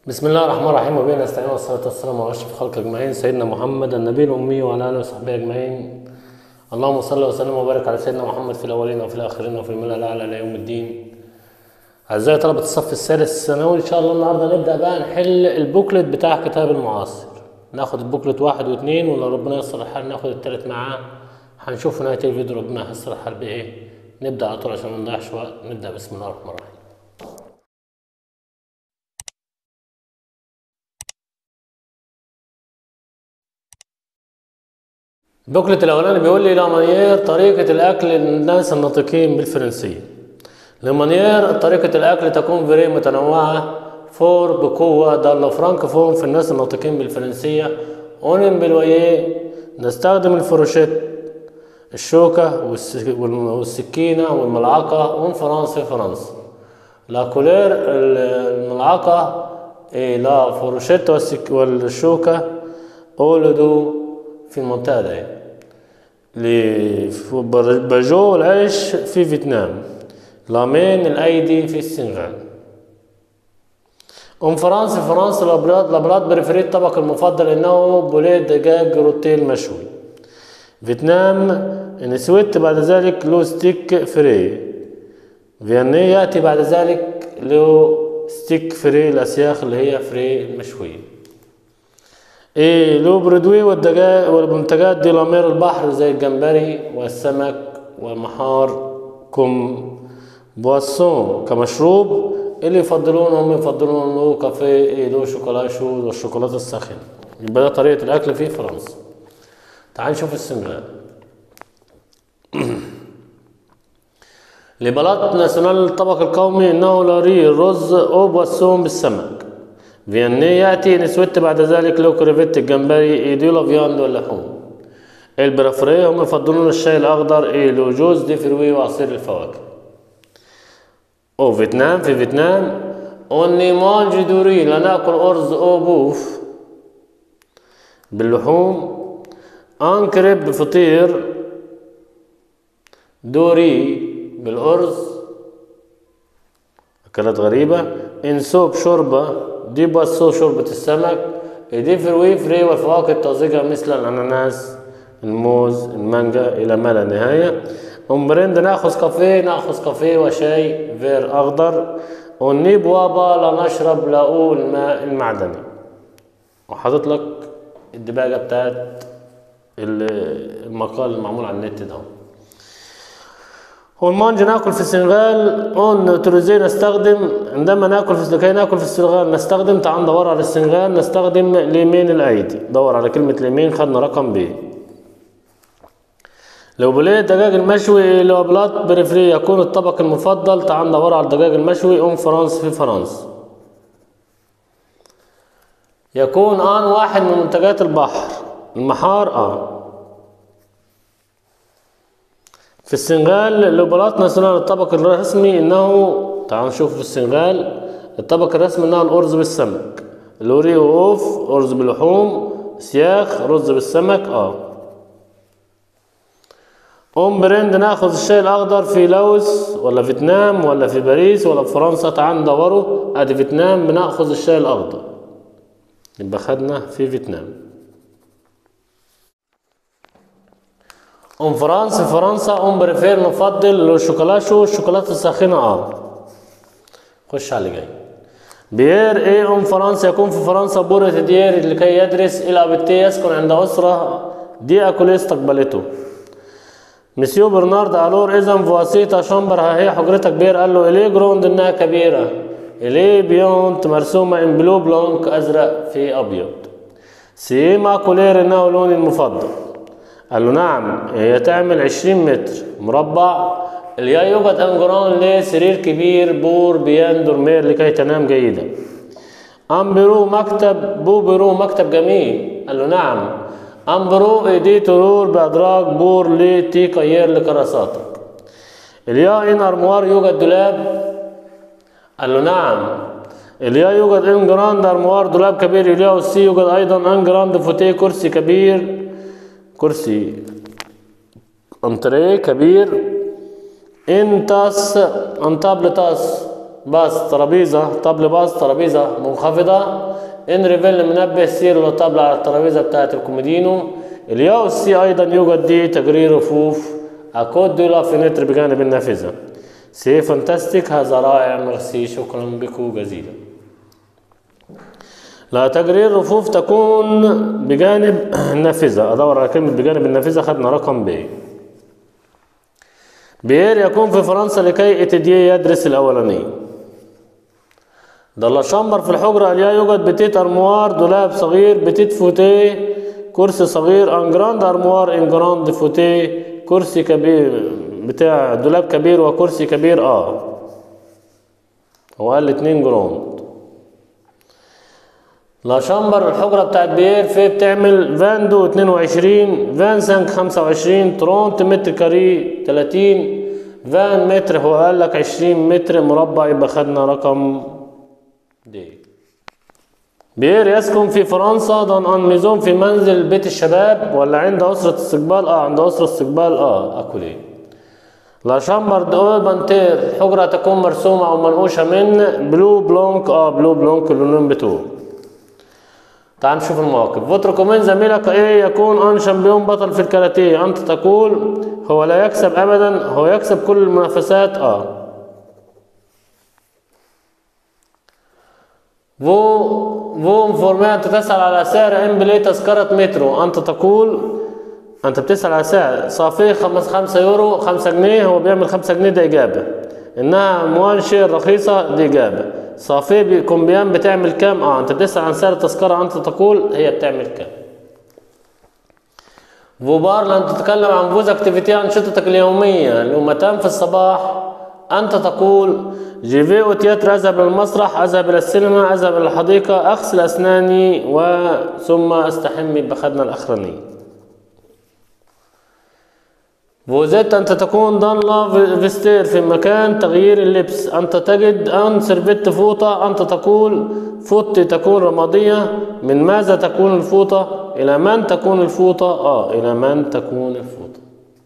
بسم الله الرحمن الرحيم وبه نستعين والصلاة والسلام على أشرف الخلق أجمعين سيدنا محمد النبي الأمي وعلى آله وصحبه أجمعين اللهم صل وسلم وبارك على سيدنا محمد في الأولين وفي الآخرين وفي الملأ الأعلى إلى يوم الدين أعزائي طلبة الصف الثالث الثانوي إن شاء الله النهاردة نبدأ بقى نحل البوكلت بتاع كتاب المعاصر ناخد البوكلت واحد واثنين ولو ربنا ييسر الحال ناخد التالت معاه هنشوف في نهاية الفيديو ربنا ييسر الحال بإيه نبدأ على طول عشان ما نضيعش وقت نبدأ بسم الله الرحمن الرحيم البوكلت الاولاني بيقول لي لامانيير طريقة الاكل للناس الناطقين بالفرنسية لامانيير طريقة الاكل تكون فيري متنوعة فور بقوة دالة فرانكفون في الناس الناطقين بالفرنسية اونين بالويه نستخدم الفروشيت الشوكة والس- والسكينة والملعقة اون فرنسا فرنسا لا كولير الملعقة إيه لا فروشيت والسك والشوكة أولدوا في المنطقة دي لباجو العيش في فيتنام لامين الأيدي في السنغال أم فرنسا فرنسا الأبراد الأبراد بريفري الطبق المفضل إنه بوليت دجاج روتيل مشوي فيتنام نسويت بعد ذلك لو ستيك فري فييني يأتي بعد ذلك له ستيك فري الأسياخ اللي هي فري المشوية إيه لو برودوي والدجاج والمنتجات دي لامير البحر زي الجمبري والسمك والمحار كم بواسون كمشروب اللي يفضلون هم يفضلون له كافيه إيه له شوكولاشو والشوكولاتة الساخنة يبقى ده طريقة الأكل في فرنسا تعال نشوف السنغال لبلاط ناسيونال الطبق القومي انه لاري الرز او بواسون بالسمك فييني ياتي نسوت بعد ذلك لو كريفيت الجمبري ايديو فياند واللحوم البرافري هم يفضلون الشاي الاخضر اي لو جوز دي فروي وعصير الفواكه او فيتنام في فيتنام اوني مانجي دوري لا ناكل ارز او بوف باللحوم انكرب بفطير دوري بالأرز أكلات غريبة إنسوب شوربة دي باسو شوربة السمك دي فروي فري والفواكه الطازجة مثل الأناناس الموز المانجا إلى ما لا نهاية أمبرند ناخذ كافيه ناخذ كافيه وشاي فير أخضر ونيب وابا لا نشرب لاقو الماء المعدني وحاطط لك الدباجة بتاعت المقال المعمول على النت ده والمانجا ناكل في السنغال اون توريزي نستخدم عندما ناكل في لكي ناكل في السنغال نستخدم تعال ندور على السنغال نستخدم اليمين الايدي دور على كلمة اليمين خدنا رقم ب لو بليت دجاج المشوي لو بلاط بريفري يكون الطبق المفضل تعال ندور على الدجاج المشوي ام فرنسا في فرنسا يكون آن واحد من منتجات البحر المحار آه في السنغال لوبلات ناسيونال الطبق الرسمي انه تعالوا نشوف في السنغال الطبق الرسمي انه الارز بالسمك لوري واوف ارز باللحوم سياخ رز بالسمك اه ام برند ناخذ الشاي الاخضر في لوس ولا فيتنام ولا في باريس ولا في فرنسا تعال ندوروا ادي فيتنام بناخذ الشاي الاخضر يبقى خدنا في فيتنام ام فرنسا فرنسا ام بريفير نفضل الشوكولاشو الشوكولاتة الساخنة اه خش على اللي جاي بيير ايه ام فرنسا يكون في فرنسا بورة ديير لكي يدرس الى بتي يسكن عند اسرة دي اكل استقبلته مسيو برنارد الور اذا فواسيتا شامبر ها هي حجرتك كبير قال له اليه جروند انها كبيرة اليه بيونت مرسومة ان بلو بلونك ازرق في ابيض سيما كولير انه لوني المفضل قال له نعم هي تعمل عشرين متر مربع اليا يوجد انجران لسرير كبير بور بيان دورمير لكي تنام جيدا ام بيرو مكتب بو بيرو مكتب جميل قال له نعم ام برو ايدي ترور بادراج بور لي تي كير لكراساتك اليا ان ارموار يوجد دولاب قال له نعم اليا يوجد ان جراند ارموار دولاب كبير اليا والسي يوجد ايضا ان جراند فوتيه كرسي كبير كرسي انتريه كبير ان تاس ان تابل تاس باص ترابيزة طبل باص ترابيزة منخفضة ان ريفيل منبه سير له طبل على الترابيزة بتاعة الكومودينو الياء والسي أيضا يوجد دي تجرير رفوف أكود دولا فينتر بجانب النافذة سي فانتاستيك هذا رائع ميرسي شكرا بكم جزيلا لا تجرير رفوف تكون بجانب النافذة أدور على كلمة بجانب النافذة خدنا رقم ب بيير يكون في فرنسا لكي اتديه يدرس الأولاني ده شامبر في الحجرة اليا يوجد بتيت أرموار دولاب صغير بتيت فوتيه كرسي صغير ان جراند أرموار ان جراند فوتيه كرسي كبير بتاع دولاب كبير وكرسي كبير اه هو قال اتنين جراند لا شامبر الحجرة بتاعت بيير في بتعمل فاندو 22 فان سانك 25 ترونت متر كاري 30 فان متر هو قال لك 20 متر مربع يبقى خدنا رقم دي بيير يسكن في فرنسا دون ان ميزون في منزل بيت الشباب ولا عند أسرة استقبال اه عند أسرة استقبال اه اكل ايه لا شامبر دو بانتير حجرة تكون مرسومة او منقوشة من بلو بلونك اه بلو بلونك اللونين بتوعه تعال نشوف المواقف فوتركم من زميلك ايه يكون ان شامبيون بطل في الكاراتيه انت تقول هو لا يكسب ابدا هو يكسب كل المنافسات اه فو فو انفورمي انت تسأل على سعر ام بلاي تذكرة مترو انت تقول انت بتسأل على سعر صافي خمس خمسة يورو خمسة جنيه هو بيعمل خمسة جنيه ده اجابة انها موان شير رخيصة دي اجابة صافي بكمبيان بتعمل كام اه انت بتسأل عن سعر التذكرة انت تقول هي بتعمل كام فوبار لن تتكلم عن فوز اكتيفيتي انشطتك اليومية لومتان في الصباح انت تقول جيفي او تياتر اذهب الى المسرح اذهب الى السينما اذهب الى الحديقة اغسل اسناني وثم استحم بخدنا الاخراني فوزيت أنت تكون دان لا فيستير في مكان تغيير اللبس أنت تجد أن سرفت فوطة أنت تقول فوطتي تكون رمادية من ماذا تكون الفوطة إلى من تكون الفوطة آه إلى من تكون الفوطة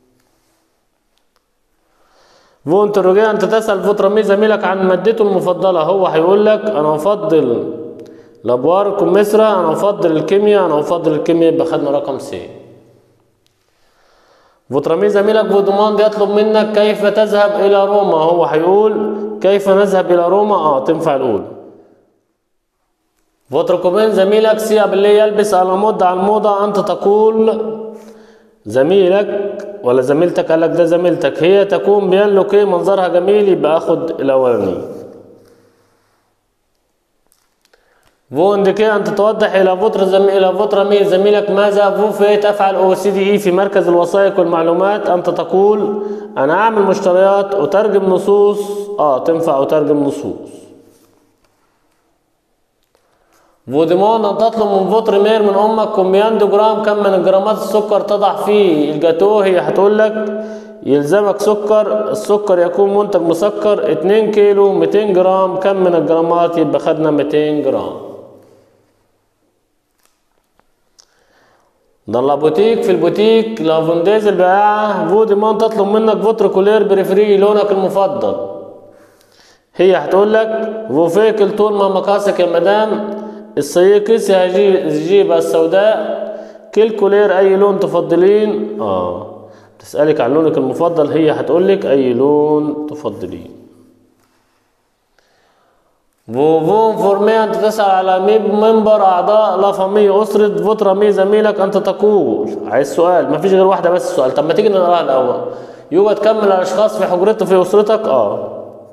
فو انتروجي أنت تسأل فوترمي زميلك عن مادته المفضلة هو هيقول لك أنا أفضل لابوار كمثرى أنا أفضل الكيمياء أنا أفضل الكيمياء يبقى خدنا رقم سي فوترامي زميلك فودوماند يطلب منك كيف تذهب إلى روما هو هيقول كيف نذهب إلى روما اه تنفع الأولى فوتركوبين زميلك سي باللي يلبس على مود على الموضة أنت تقول زميلك ولا زميلتك قال لك ده زميلتك هي تكون بيان لوكي منظرها جميل يبقى اخد الاولاني فو انديكي ان تتوضح الى فوتر زم... الى فوترمي زميلك ماذا فو في تفعل او سي دي اي في مركز الوثائق والمعلومات انت تقول انا اعمل مشتريات اترجم نصوص اه تنفع اترجم نصوص فوديمون ان تطلب من فوتر مير من امك كومبياندو جرام كم من الجرامات السكر تضع فيه الجاتو هي هتقول لك يلزمك سكر السكر يكون منتج مسكر 2 كيلو 200 جرام كم من الجرامات يبقى خدنا 200 جرام ده لابوتيك في البوتيك لافونديز البائعة فوديمون تطلب منك فوتر كولير بريفري لونك المفضل هي هتقول لك فوفيكل طول ما مقاسك يا مدام السيكس الجيبة السوداء كل كولير اي لون تفضلين اه تسألك عن لونك المفضل هي هتقول لك اي لون تفضلين فوفون فورمي أنت تسأل على منبر أعضاء لا فامي أسرة فوترامي زميلك أنت تقول عايز سؤال ما فيش غير واحدة بس السؤال طب ما تيجي نقراها الأول يوجد كم من الأشخاص في حجرته في أسرتك؟ آه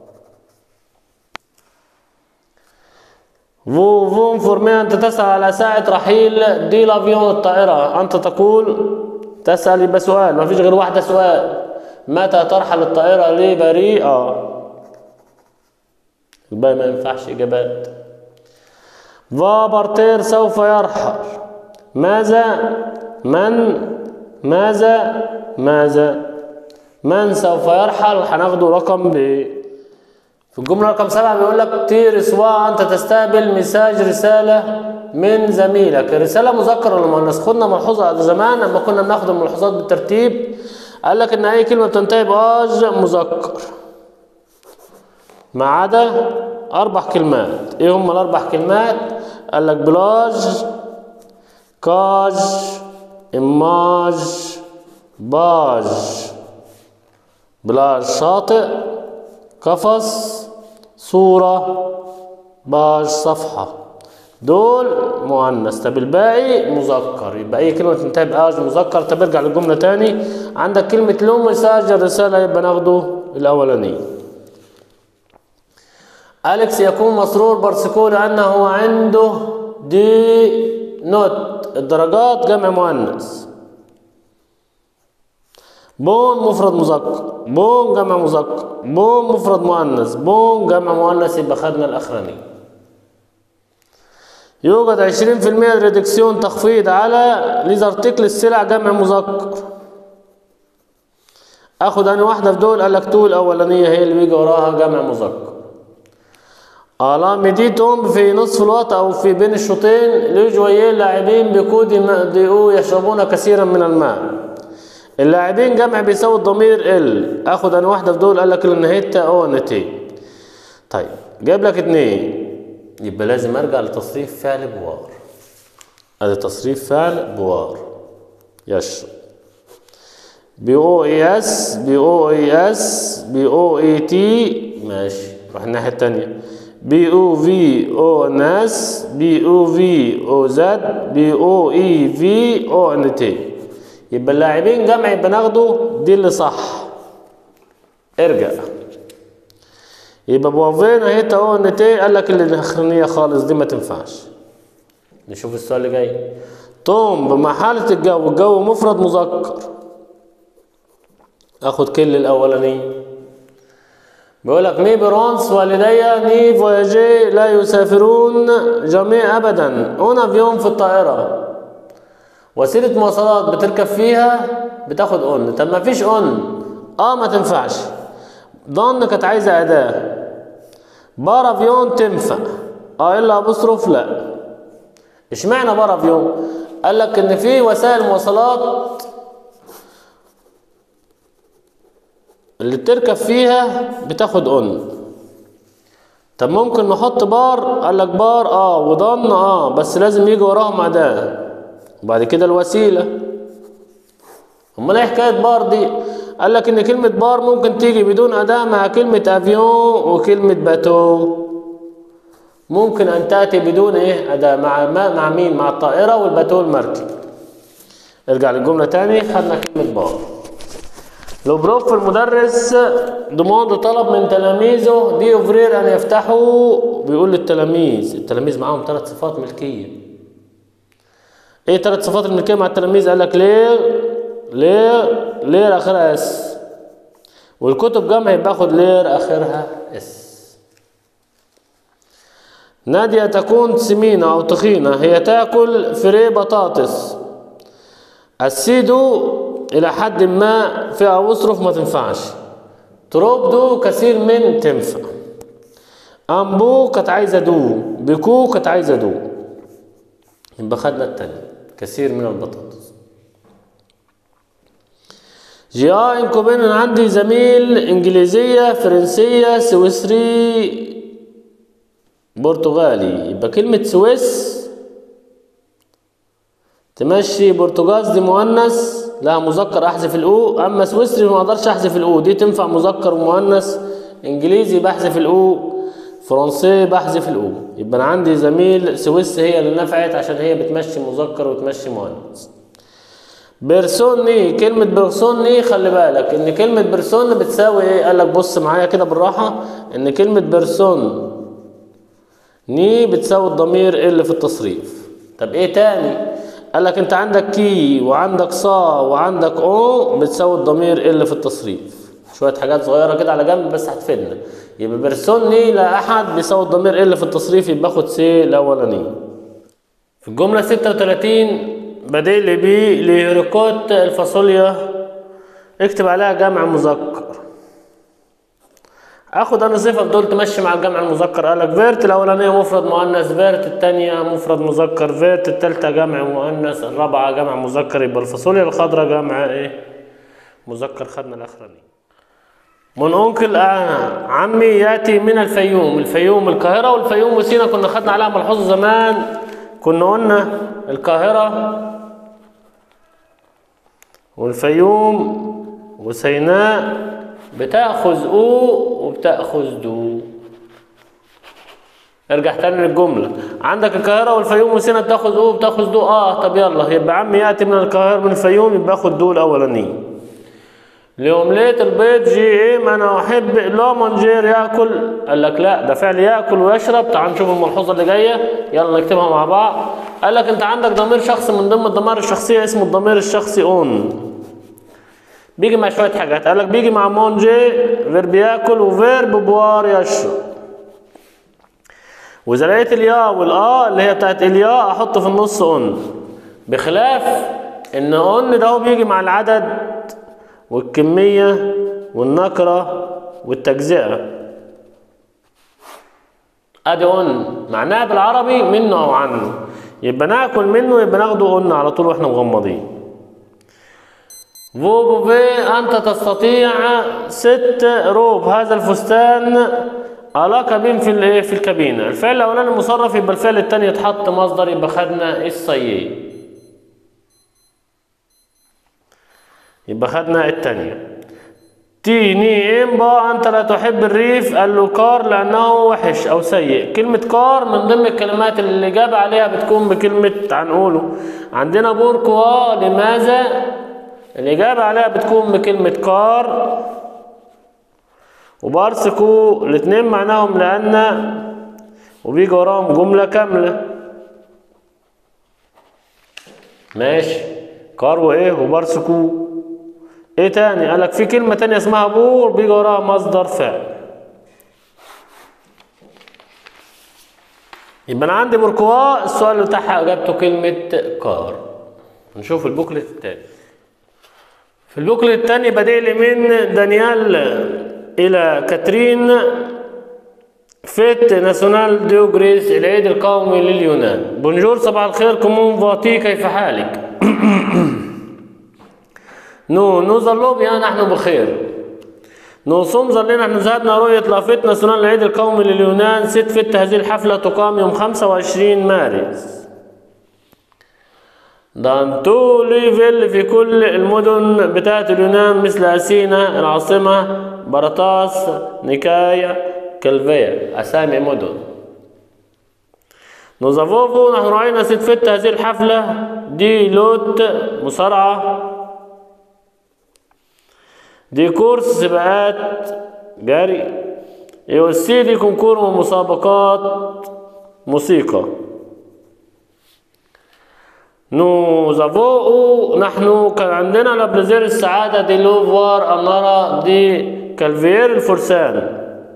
فوفون فورمي أنت تسأل على ساعة رحيل دي لافيون الطائرة أنت تقول تسأل يبقى سؤال ما فيش غير واحدة سؤال متى ترحل الطائرة لبري؟ آه الباقي ما ينفعش إجابات فابرتير سوف يرحل ماذا من ماذا ماذا من سوف يرحل هناخده رقم ب في الجملة رقم سبعة بيقول لك تير سواء أنت تستقبل مساج رسالة من زميلك رسالة مذكر ولا مؤنث خدنا ملحوظة زمان لما كنا بناخد الملحوظات بالترتيب قال لك إن أي كلمة بتنتهي بأج مذكر ما عدا اربع كلمات ايه هم الاربع كلمات قال لك بلاج كاج إماج باج بلاج شاطئ قفص صورة باج صفحة دول مؤنث طب الباقي مذكر يبقى أي كلمة تنتهي بآج مذكر طب ارجع للجملة تاني عندك كلمة لو مساج الرسالة يبقى ناخده الأولانية أليكس يكون مسرور برسكو لأنه عنده دي نوت الدرجات جمع مؤنث بون مفرد مذكر بون جمع مذكر بون مفرد مؤنث بون جمع مؤنث يبقى خدنا الأخراني يوجد عشرين في المية ريدكسيون تخفيض على ليزارتيكل السلع جمع مذكر اخد انا واحدة في دول قال لك تو الأولانية هي اللي بيجي وراها جمع مذكر على مديتهم في نصف الوقت او في بين الشوطين لجويين لاعبين بكود ديو يشربون كثيرا من الماء اللاعبين جمع بيساوي الضمير ال اخد انا واحده في دول قال لك ان هيتا او نتي طيب جايب لك اتنين يبقى لازم ارجع لتصريف فعل بوار ادي تصريف فعل بوار يشرب بي او اي اس بي او اي اس بي او اي تي ماشي روح الناحيه التانيه بي او في او ناس بي او في او زد بي او اي في او ان تي يبقى اللاعبين جمع يبقى ناخده دي اللي صح ارجع يبقى بوفينا هيتا او ان تي قال لك اللي الاخرانيه خالص دي ما تنفعش نشوف السؤال اللي جاي توم بمحالة الجو الجو مفرد مذكر اخد كل الاولانيه بيقول لك مي برونس والدي ني فواياجي لا يسافرون جميع ابدا هنا في يوم في الطائره وسيله مواصلات بتركب فيها بتاخد اون طب ما فيش اون اه ما تنفعش ضن كانت عايزه اداه بارافيون تنفع اه الا ابوستروف لا اشمعنى بارافيون قال لك ان في وسائل مواصلات اللي بتركب فيها بتاخد اون طب ممكن نحط بار قال لك بار اه وضن اه بس لازم يجي وراهم اداه وبعد كده الوسيله امال ايه حكايه بار دي قال لك ان كلمه بار ممكن تيجي بدون اداه مع كلمه افيون وكلمه باتو ممكن ان تاتي بدون ايه اداه مع ما مع مين مع الطائره والباتو المركب ارجع للجمله تاني خدنا كلمه بار لو بروف المدرس دوموند طلب من تلاميذه دي اوفرير ان يفتحوا بيقول للتلاميذ التلاميذ معاهم ثلاث صفات ملكيه ايه ثلاث صفات الملكيه مع التلاميذ قال لك ليه ليه لير اخرها اس والكتب جمع باخد لير اخرها اس نادية تكون سمينة أو تخينة هي تاكل فري بطاطس السيدو إلى حد ما فيها أصرف ما تنفعش تروبدو كثير من تنفع أمبو كانت عايزة دو بيكو كانت عايزة دو يبقى خدنا التاني كثير من البطاطس جي اه انكوبين أنا عندي زميل انجليزية فرنسية سويسري برتغالي يبقى كلمة سويس تمشي برتغاز دي مؤنث لا مذكر احذف الاو اما سويسري ما اقدرش احذف الاو دي تنفع مذكر ومؤنث انجليزي بحذف الاو فرنسي بحذف الاو يبقى انا عندي زميل سويس هي اللي نفعت عشان هي بتمشي مذكر وتمشي مؤنث بيرسوني كلمة بيرسوني خلي بالك ان كلمة بيرسون بتساوي ايه قال لك بص معايا كده بالراحة ان كلمة بيرسون ني بتساوي الضمير اللي في التصريف طب ايه تاني قال لك انت عندك كي وعندك صا وعندك او بتساوي الضمير اللي في التصريف شويه حاجات صغيره كده على جنب بس هتفيدنا يبقى بيرسوني لا احد بيساوي الضمير اللي في التصريف يبقى باخد سي الاولاني في الجمله 36 بديل بي لهيريكوت الفاصوليا اكتب عليها جمع مذكر اخد انا صفه بدول تمشي مع الجمع المذكر قال لك فيرت الاولانيه مفرد مؤنث فيرت الثانيه مفرد مذكر فيرت الثالثه جمع مؤنث الرابعه جمع مذكر يبقى الفاصوليا الخضراء جمع ايه مذكر خدنا الاخراني من أنكل آه عمي يأتي من الفيوم الفيوم القاهرة والفيوم وسينا كنا خدنا عليها ملحوظ زمان كنا قلنا القاهرة والفيوم وسيناء بتأخذ أو وبتأخذ دو ارجع تاني للجملة عندك القاهرة والفيوم وسينا بتاخذ أو وبتاخذ دو اه طب يلا يبقى عمي يأتي من القاهرة من الفيوم يبقى اخد دو الأولانية لأومليت البيض جي ام انا احب لا منجير ياكل قال لك لا ده فعل ياكل ويشرب تعال نشوف الملحوظه اللي جايه يلا نكتبها مع بعض قال لك انت عندك ضمير شخص من ضمن الضمائر الشخصيه اسمه الضمير الشخصي اون بيجي مع شويه حاجات قال لك بيجي مع مونجي فيرب ياكل وفيرب بوار يشرب واذا لقيت الياء والاه اللي هي بتاعت الياء احط في النص اون بخلاف ان اون ده هو بيجي مع العدد والكمية والنكرة والتجزئة ادي اون معناها بالعربي منه او عنه يبقى ناكل منه يبقى ناخده قلنا على طول واحنا مغمضين فو بوفي انت تستطيع ست روب هذا الفستان على كابين في الايه في الكابينه الفعل الاولاني مصرف يبقى الفعل الثاني يتحط مصدر يبقى خدنا الصيي يبقى خدنا الثانيه تيني امبا انت لا تحب الريف قال له كار لانه وحش او سيء كلمة كار من ضمن الكلمات اللي الاجابة عليها بتكون بكلمة هنقوله عندنا بوركوا لماذا الاجابة عليها بتكون بكلمة كار وبارسكو الاتنين معناهم لان وبيجي وراهم جملة كاملة ماشي كار وايه وبارسكو ايه تاني قالك في كلمة تانية اسمها بور بيجي وراها مصدر فعل يبقى انا عندي بوركوا السؤال بتاعها اجابته كلمة كار نشوف البوكلت التاني في البوكلت التاني بدأ لي من دانيال الى كاترين فيت ناسيونال ديو جريس العيد القومي لليونان بونجور صباح الخير كومون فاتي كيف حالك نو نو ظلوا يا نحن بخير نو صوم ظلينا نحن ذهبنا رؤية لافيت ناسيونال العيد القومي لليونان ست فت هذه الحفلة تقام يوم 25 مارس دانتو ليفل في كل المدن بتاعت اليونان مثل أثينا العاصمة برطاس نيكايا كالفيا أسامي مدن نوزافوفو نحن رأينا ست فت هذه الحفلة دي لوت مصارعة دي كورس سباقات جري يوسي دي كونكور ومسابقات موسيقى نو زافو نحن كان عندنا لابلزير السعادة دي لوفوار أنارا دي كالفير الفرسان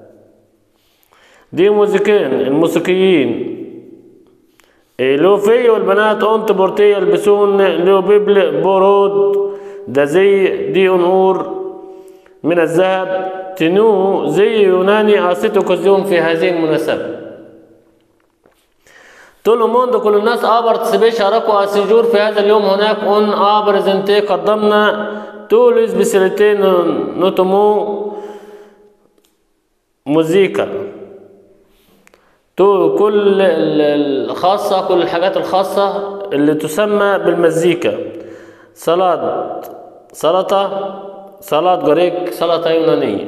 دي موزيكين الموسيقيين إيه لو في والبنات أنت بورتي يلبسون لو بيبل بورود ده زي دي أنور من الذهب تنو زي يوناني أسيتو كوزيون في هذه المناسبة طول الموند كل الناس اه بارتسيبي شاركوا اسيجور في هذا اليوم هناك اون اه بريزنتي قدمنا تولز بسيلتي نوتومو موزيكا تو كل الخاصة كل الحاجات الخاصة اللي تسمى بالمزيكا سلطة سلطة سلطة جريك سلطة يونانية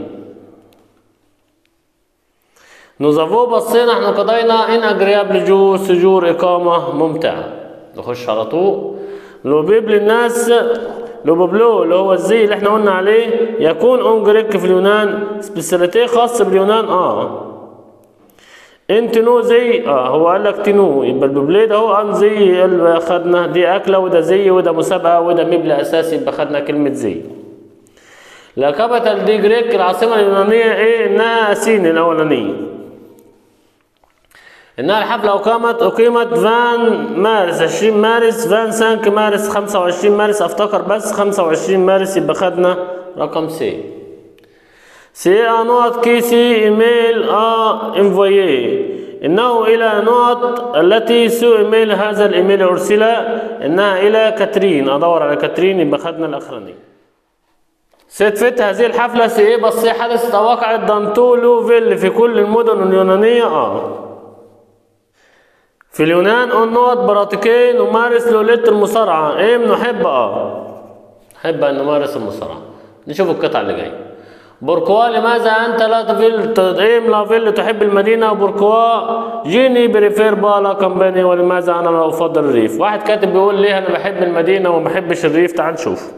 نوزافو بصينا احنا قضينا ان اجريابل جو سجور اقامة ممتعة نخش على طول لو بيب للناس لو ببلو اللي هو الزي اللي احنا قلنا عليه يكون اون جريك في اليونان سبيساليتي خاص باليونان اه انت نو زي اه هو قال لك تنو يبقى الببليه ده هو ان زي اللي خدنا دي اكله وده زي وده مسابقه وده مبلغ اساسي يبقى خدنا كلمه زي لا كابيتال دي جريك العاصمه اليونانيه ايه انها سين الاولانيه انها الحفله اقامت اقيمت فان مارس 20 مارس فان 5 مارس 25 مارس افتكر بس 25 مارس يبقى خدنا رقم سي سي نقط كيسي ايميل ا انفويي انه الى نقط التي سو ايميل هذا الايميل ارسل انها الى كاترين ادور على كاترين يبقى خدنا الاخراني ست فت هذه الحفلة سي ايه بس هي حدثت أو وقعت دانتولو فيل في كل المدن اليونانية اه في اليونان النقط براتيكي نمارس لولية المصارعة ايه نحب اه نحب أن نمارس المصارعة نشوف القطعة اللي جاية بوركوا لماذا أنت لا تفيل تدعيم لا فيل تحب المدينة بوركوا جيني بريفير بالا كامباني ولماذا أنا لا أفضل الريف واحد كاتب بيقول ليه أنا بحب المدينة وما بحبش الريف تعال نشوف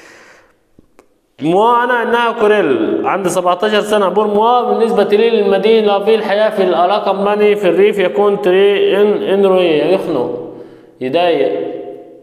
موا أنا إنها كوريل عندي 17 سنة بور موا بالنسبة لي للمدينة في الحياة في الألا كامباني في الريف يكون تري إن إنروي يخنق يضايق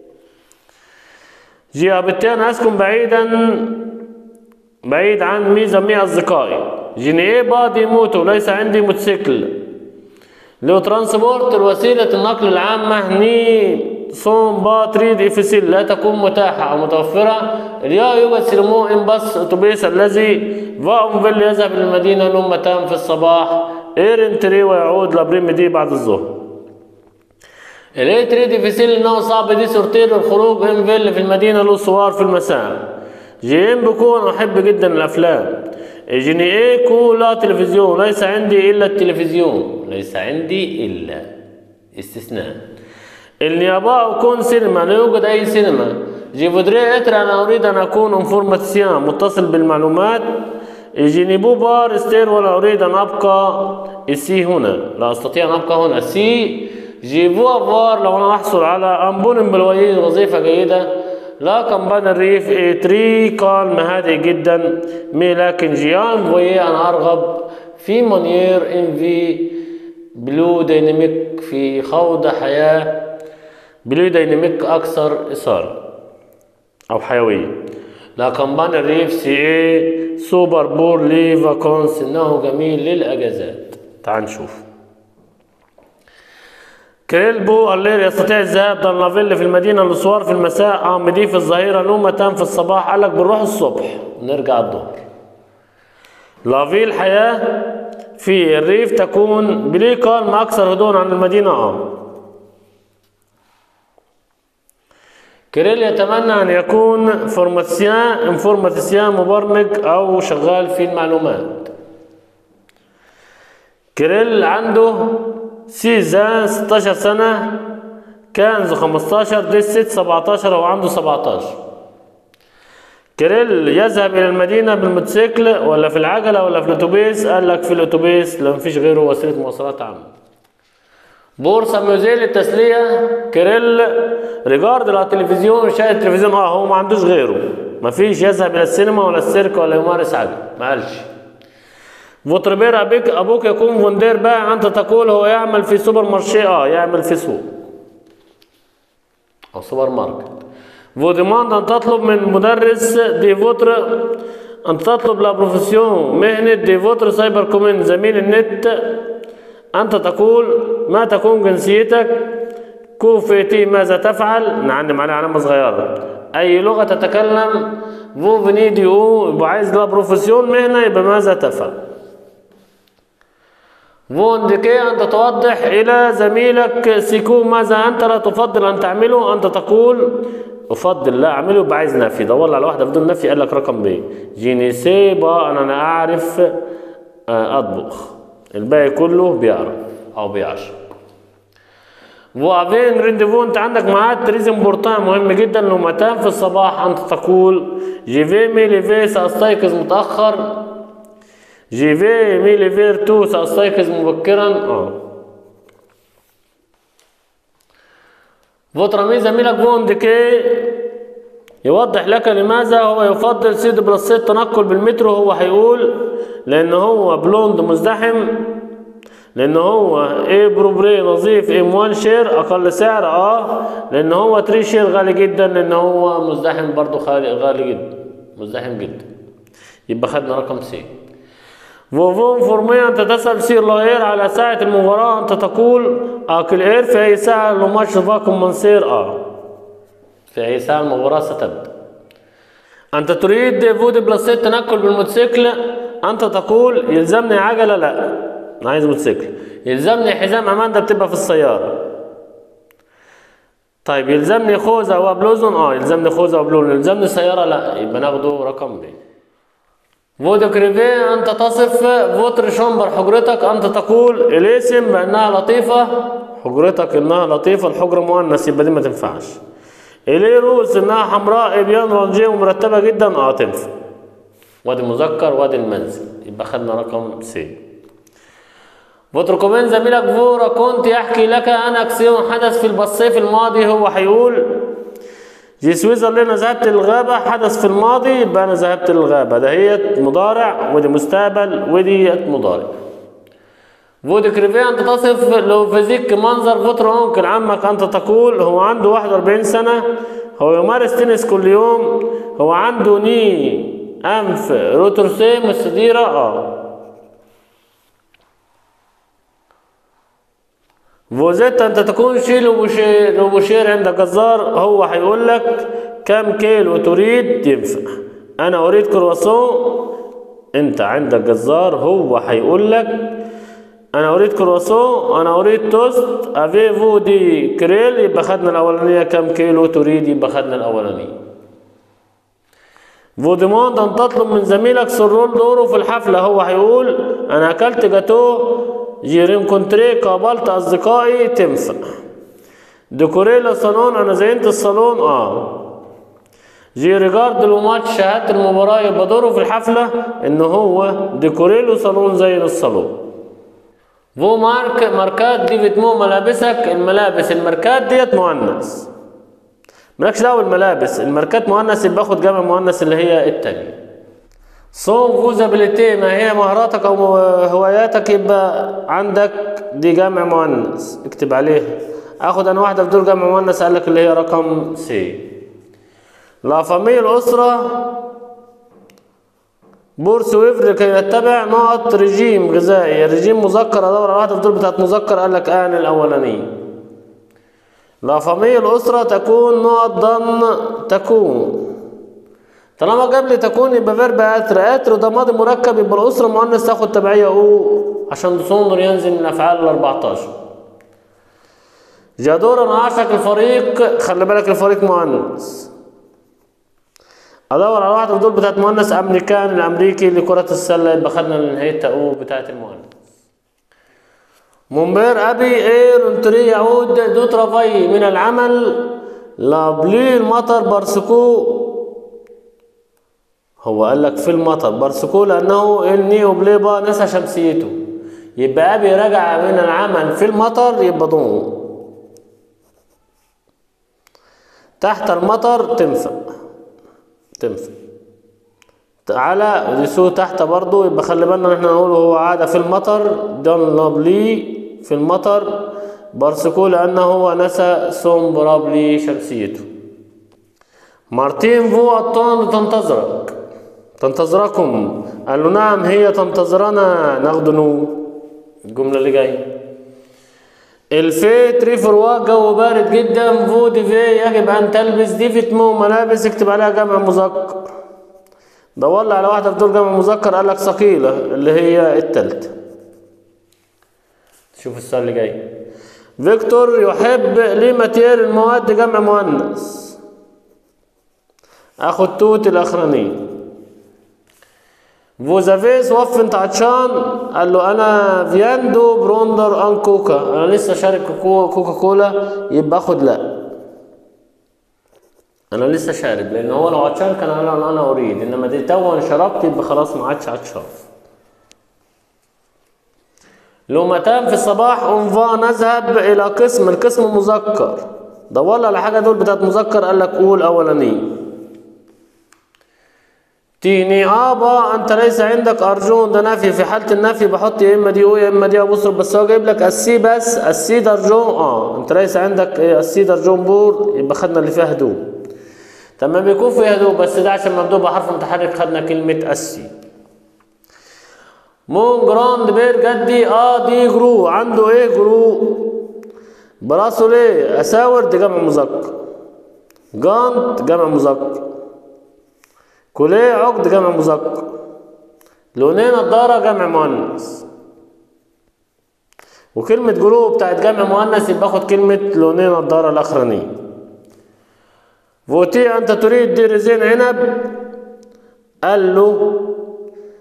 جي أبتي أنا أسكن بعيدا بعيد عن ميزة مية أصدقائي جيني بادي موتو ليس عندي موتوسيكل لو ترانسبورت وسيلة النقل العامة هني سون با تريد افيسيل لا تكون متاحة أو متوفرة اليا يوجد سيرمو إن باص أتوبيس الذي فاهم فيل يذهب إلى المدينة لمتان في الصباح إيرن تري ويعود لابريم دي بعد الظهر الاي تريد افيسيل إنه صعب دي سورتير الخروج إن فيل في المدينة له صور في المساء جيم بكون أحب جدا الأفلام جيني إيه كولا تلفزيون ليس عندي إلا التلفزيون ليس عندي إلا استثناء النيابة أكون سينما لا يوجد أي سينما جي فودري إتر أنا أريد أن أكون انفورماتيان متصل بالمعلومات جيني بو بار ستير ولا أريد أن أبقى السي هنا لا أستطيع أن أبقى هنا سي جيبوا أفوار لو أنا أحصل على أنبون بالويز وظيفة جيدة لا كمبان الريف إيه تري كالم هادئ جدا مي لكن جيان فوي أنا أرغب في مونير إن في بلو ديناميك في خوض حياة بلو ديناميك أكثر إثارة أو حيوية لا كمبان الريف سي إيه سوبر بور لي فاكونس إنه جميل للأجازات تعال نشوف كريلبو الليل يستطيع الذهاب دانلافيل في المدينة للصور في المساء عامدي في الظهيرة نومتان في الصباح قال لك بنروح الصبح ونرجع الظهر لافي الحياة في الريف تكون بلي كالم أكثر هدوءا عن المدينة اه كريل يتمنى أن يكون فورماتيسيان انفورماتيسيان مبرمج أو شغال في المعلومات كريل عنده سيزا 16 سنة كانزو 15 دي ست 17 هو عنده 17 كريل يذهب إلى المدينة بالموتوسيكل ولا في العجلة ولا في الأتوبيس قال لك في الأتوبيس لو مفيش غيره وسيلة مواصلات عامة بورصة موزيه للتسلية كريل ريجارد على التلفزيون شاهد التلفزيون اه هو ما عندوش غيره مفيش يذهب إلى السينما ولا السيرك ولا يمارس عجل ما قالش فوتربير أبيك أبوك يكون فوندير بقى أنت تقول هو يعمل في سوبر مارشي اه يعمل في سوق أو سوبر ماركت فوديماند أن تطلب من مدرس دي فوتر أن تطلب لا بروفيسيون مهنة دي فوتر سايبر كومين زميل النت أنت تقول ما تكون جنسيتك كوفيتي ماذا تفعل نعلم عليه علامة صغيرة أي لغة تتكلم فو فينيدي أو يبقى عايز لا بروفيسيون مهنة يبقى ماذا تفعل فوندكي أنت توضح إلى زميلك سيكون ماذا أنت لا تفضل أن تعمله أنت تقول أفضل لا أعمله بعايز نفي دور على واحدة بدون نفي قال لك رقم ب جيني سيبا أنا أنا أعرف أطبخ الباقي كله بيعرف أو بيعرف وافين رينديفو انت عندك ميعاد تريز امبورتان مهم جدا لو متان في الصباح انت تقول جيفي مي ليفي ساستيقظ متاخر جيفي مي ليفير تو ساستيقظ مبكرا اه فوترامي زميلك فون ديكي يوضح لك لماذا هو يفضل سيد بلس التنقل بالمترو هو هيقول لان هو بلوند مزدحم لان هو ايه بروبري نظيف ام 1 شير اقل سعر اه لان هو تري شير غالي جدا لان هو مزدحم برضو غالي غالي جدا مزدحم جدا يبقى خدنا رقم سي فوفون فورميا انت تسأل سير لاير على ساعة المباراة انت تقول اكل اير في اي ساعة لو ماتش فاكم من سير اه في اي ساعة المباراة ستبدأ انت تريد فودي بلس تنقل بالموتوسيكل انت تقول يلزمني عجلة لا انا عايز موتوسيكل يلزمني حزام امان ده بتبقى في السيارة طيب يلزمني خوذة وبلوزون اه يلزمني خوذة وبلوزون يلزمني سيارة لا يبقى ناخده رقم ب فودكريفي أنت تصف فوتر شامبر حجرتك أنت تقول الاسم بأنها لطيفة حجرتك إنها لطيفة الحجرة مؤنث يبقى دي ما تنفعش إليه روس إنها حمراء إبيان رانجيه ومرتبة جدا أه تنفع وادي مذكر وادي المنزل يبقى خدنا رقم سي فوتركوبين زميلك فورا كنت يحكي لك أن أكسيون حدث في البصيف الماضي هو هيقول جي سويسرلاند ذهبت للغابة حدث في الماضي يبقى أنا ذهبت للغابة دهيت مضارع ودي مستقبل ودي مضارع فودي كريفي أنت تصف لو فيزيك منظر فوتر أونكل عمك أنت تقول هو عنده 41 سنة هو يمارس تنس كل يوم هو عنده ني أنف روترسي مستديرة اه فوزيت انت تكون شي لو بشير لو بشير عند جزار هو هيقول لك كم كيلو تريد ينفع انا اريد كرواسون انت عندك جزار هو هيقول لك انا اريد كرواسون انا اريد توست افيفو دي كريل يبقى خدنا الاولانيه كم كيلو تريد يبقى خدنا الاولانيه فوديموند ان تطلب من زميلك سرول دوره في الحفله هو هيقول انا اكلت جاتو جيرين كونتري قابلت اصدقائي تنفع ديكوري الصالون انا زينت الصالون اه جي ريجارد لو ماتش شاهدت المباراة يبقى دوره في الحفلة ان هو ديكوري له صالون زي الصالون فو مارك ماركات دي بتمو ملابسك الملابس الماركات ديت مؤنث مالكش دعوه بالملابس الماركات مؤنث يبقى باخد جمع مؤنث اللي هي التانية صوم فوزابيليتي ما هي مهاراتك او هواياتك يبقى عندك دي جمع مؤنث اكتب عليها اخد انا واحده في دول جمع مؤنث قال لك اللي هي رقم سي لا فامي الاسره بورس وفر لكي يتبع نقط رجيم غذائي رجيم مذكر ادور على واحده في دول بتاعت مذكر قال لك ان الاولانيه لا فامي الاسره تكون نقط ضم تكون طالما جاب لي تكون يبقى فيرب اتر اتر ده ماضي مركب يبقى الاسره مؤنث تاخد تبعيه او عشان دسوندر ينزل من الافعال ال 14 جادور انا عاشق الفريق خلي بالك الفريق مؤنث ادور على واحده في دول بتاعت مؤنث امريكان الامريكي لكره السله يبقى خدنا نهايه او بتاعت المؤنث منبر ابي اير انتري يعود دو ترافاي من العمل لابلي المطر بارسكو هو قال لك في المطر بارسكو لانه النيو بليبا نسى شمسيته يبقى ابي رجع من العمل في المطر يبقى ضم تحت المطر تنفع تنفع تعالى ديسو تحت برضو يبقى خلي بالنا ان احنا نقول هو عاد في المطر دون لابلي في المطر بارسكو لانه هو نسى سوم برابلي شمسيته مارتين فو الطون تنتظرك تنتظركم قال له نعم هي تنتظرنا ناخده الجملة اللي جاية الفي تريفروا جو بارد جدا فو دي في يجب ان تلبس دي فتمو ملابس اكتب عليها جمع مذكر دور لي على واحدة في دول جمع مذكر قال لك ثقيلة اللي هي التالتة شوف السؤال اللي جاي فيكتور يحب ليه ماتير المواد جمع مؤنث اخد توت الاخرانية فوزافيس وف انت عطشان قال له انا فياندو بروندر ان كوكا انا لسه شارك كوكا كولا يبقى اخد لا انا لسه شارب لان هو لو عطشان كان قال انا انا اريد انما دي تو شربت يبقى خلاص ما عادش عطشان لو متان في الصباح انفا نذهب الى قسم القسم مذكر دور على حاجه دول بتاعت مذكر قال لك قول اولانيه تيني ابا انت ليس عندك ارجون ده نفي في حاله النفي بحط يا اما دي او يا اما دي ابص بس هو جايب لك السي بس السي درجون اه انت ليس عندك إيه السي درجون بور يبقى خدنا اللي فيها هدوء تمام بيكون فيها هدوء بس ده عشان مبدوء بحرف متحرك خدنا كلمه السي مون جراند بير جدي اه دي جرو عنده ايه جرو براسه ليه اساور دي جمع مذكر جانت جمع مذكر كلية عقد جمع مذكر لونين نضارة جمع مؤنث وكلمة جروب بتاعت جمع مؤنث يبقى باخد كلمة لونين نضارة الأخرانية فوتي أنت تريد دي رزين عنب قال له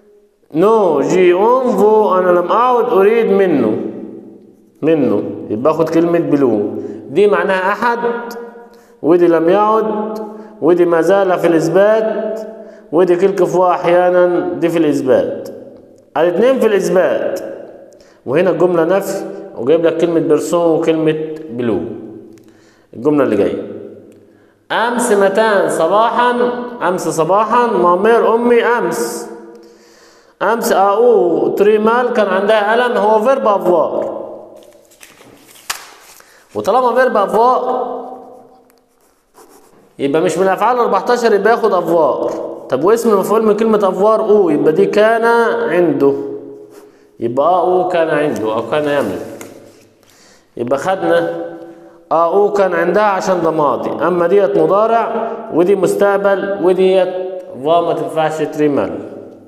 نو جي اون فو انا لم اعد اريد منه منه يبقى اخد كلمة بلو دي معناها احد ودي لم يعد ودي ما زال في الاثبات ودي كلك فوا احيانا دي في الاثبات الاتنين في الاثبات وهنا الجملة نفي وجايب لك كلمة بيرسون وكلمة بلو الجملة اللي جاية أمس متان صباحا أمس صباحا مامير أمي أمس أمس أو تريمال كان عندها ألم هو فيرب أفوار وطالما فيرب أفوار يبقى مش من الأفعال 14 يبقى ياخد أفوار طب واسم مفعول من كلمة أفوار أو يبقى دي كان عنده يبقى أو كان عنده أو كان يملك يبقى خدنا أو كان عندها عشان ده ماضي أما ديت مضارع ودي مستقبل وديت فا ما تنفعش تريمال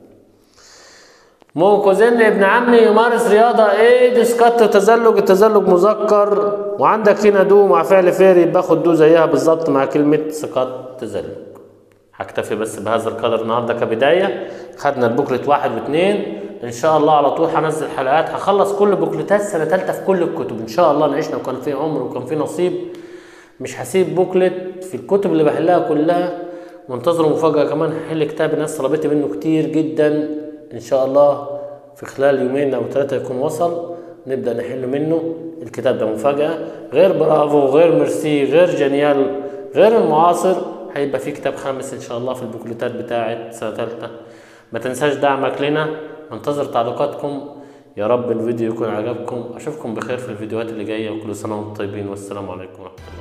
مو كوزين ابن عمي يمارس رياضة ايه ديسكت تزلج التزلج مذكر وعندك هنا دو مع فعل فيري باخد دو زيها بالظبط مع كلمة سقط تزلج هكتفي بس بهذا القدر النهارده كبداية خدنا البوكلت واحد واثنين ان شاء الله على طول هنزل حلقات هخلص كل بوكلتات سنة تالتة في كل الكتب ان شاء الله نعيشنا وكان في عمر وكان في نصيب مش هسيب بوكلت في الكتب اللي بحلها كلها وانتظروا مفاجأة كمان هحل كتاب الناس طلبت منه كتير جدا ان شاء الله في خلال يومين او ثلاثة يكون وصل نبدأ نحل منه الكتاب ده مفاجأة غير برافو غير ميرسي غير جنيال غير المعاصر هيبقى في كتاب خامس ان شاء الله في البوكلتات بتاعت سنة ثالثة ما تنساش دعمك لنا انتظر تعليقاتكم يا رب الفيديو يكون عجبكم اشوفكم بخير في الفيديوهات اللي جايه وكل سنه وانتم طيبين والسلام عليكم ورحمه الله